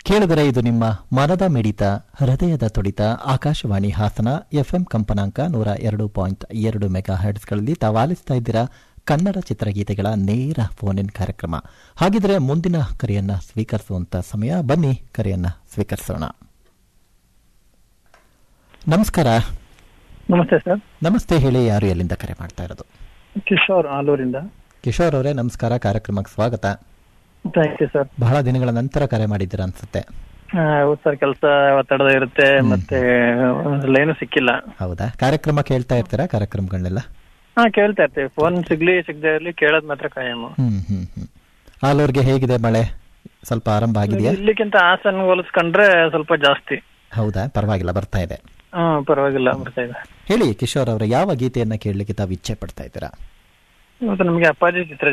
ಕೇಳಿದರೆ ಇದು ನಿಮ್ಮ ಮನದ ಮಿಡಿತ ಹೃದಯದ ತುಡಿತ ಆಕಾಶವಾಣಿ ಹಾಸನ ಎಫ್ಎಂ ಕಂಪನಾಂಕ ನೂರ ಎರಡು ಪಾಯಿಂಟ್ ಎರಡು ಮೆಗಾ ಹರ್ಟ್ಸ್ಗಳಲ್ಲಿ ತಾವಾಲಿಸ್ತಾ ಇದ್ದೀರಾ ಕನ್ನಡ ಚಿತ್ರಗೀತೆಗಳ ನೇರ ಫೋನ್ ಇನ್ ಕಾರ್ಯಕ್ರಮ ಹಾಗಿದ್ರೆ ಮುಂದಿನ ಕರೆಯನ್ನ ಸ್ವೀಕರಿಸುವಂತ ಸಮಯ ಬನ್ನಿ ಕರೆಯನ್ನ ಸ್ವೀಕರಿಸೋಣ ನಮಸ್ಕಾರ ನಮಸ್ತೆ ಸರ್ ನಮಸ್ತೆ ಹೇಳಿ ಯಾರು ಎಲ್ಲಿಂದ ಕರೆ ಮಾಡ್ತಾ ಇರೋದು ಕಿಶೋರ್ ಆಲೂರಿಂದ ಕಿಶೋರ್ ಅವರೇ ನಮಸ್ಕಾರ ಕಾರ್ಯಕ್ರಮಕ್ಕೆ ಸ್ವಾಗತ ಥ್ಯಾಂಕ್ ಯು ಸರ್ ಬಹಳ ದಿನಗಳ ನಂತರ ಕರೆ ಮಾಡಿದ್ದೀರಾ ಅನ್ಸುತ್ತೆ ಹೌದು ಸರ್ ಕೆಲಸ ಒತ್ತಡದ ಇರುತ್ತೆ ಮತ್ತೆ ಲೈನು ಸಿಕ್ಕಿಲ್ಲ ಹೌದಾ ಕಾರ್ಯಕ್ರಮ ಕೇಳ್ತಾ ಇರ್ತೀರಾ ಕಾರ್ಯಕ್ರಮಗಳನ್ನೆಲ್ಲ ಹಾ ಕೇಳ್ತಾ ಇರ್ತೀವಿ ಫೋನ್ ಸಿಗ್ಲಿ ಸಿಗದೆ ಇರ್ಲಿ ಕೇಳೋದ್ ಮಾತ್ರ ಕಾಯಂ ಹ್ಮ್ ಹ್ಮ್ ಹ್ಮ್ ಆಲೂರ್ಗೆ ಹೇಗಿದೆ ಮಳೆ ಸ್ವಲ್ಪ ಆರಂಭ ಆಗಿದೆಯಾ ಇಲ್ಲಿಗಿಂತ ಹಾಸನ್ ಹೋಲಿಸ್ಕೊಂಡ್ರೆ ಸ್ವಲ್ಪ ಜಾಸ್ತಿ ಹೌದಾ ಪರವಾಗಿಲ್ಲ ಬರ್ತಾ ಇದೆ ಹ್ಮ್ ಪರವಾಗಿಲ್ಲ ಬರ್ತಾ ಇದೆ ಹೇಳಿ ಕಿಶೋರ್ ಅವರ ಯಾವ ಗೀತೆಯನ್ನ ಕೇಳಲಿಕ್ಕೆ ತಾವು ಇಚ್ಛೆ ಪಡ್ತಾ ಇದ್ದೀರಾ ಇವತ್ತು ನಮ್ಗೆ ಅಪ್ಪಾಜಿ ಚಿತ್ರ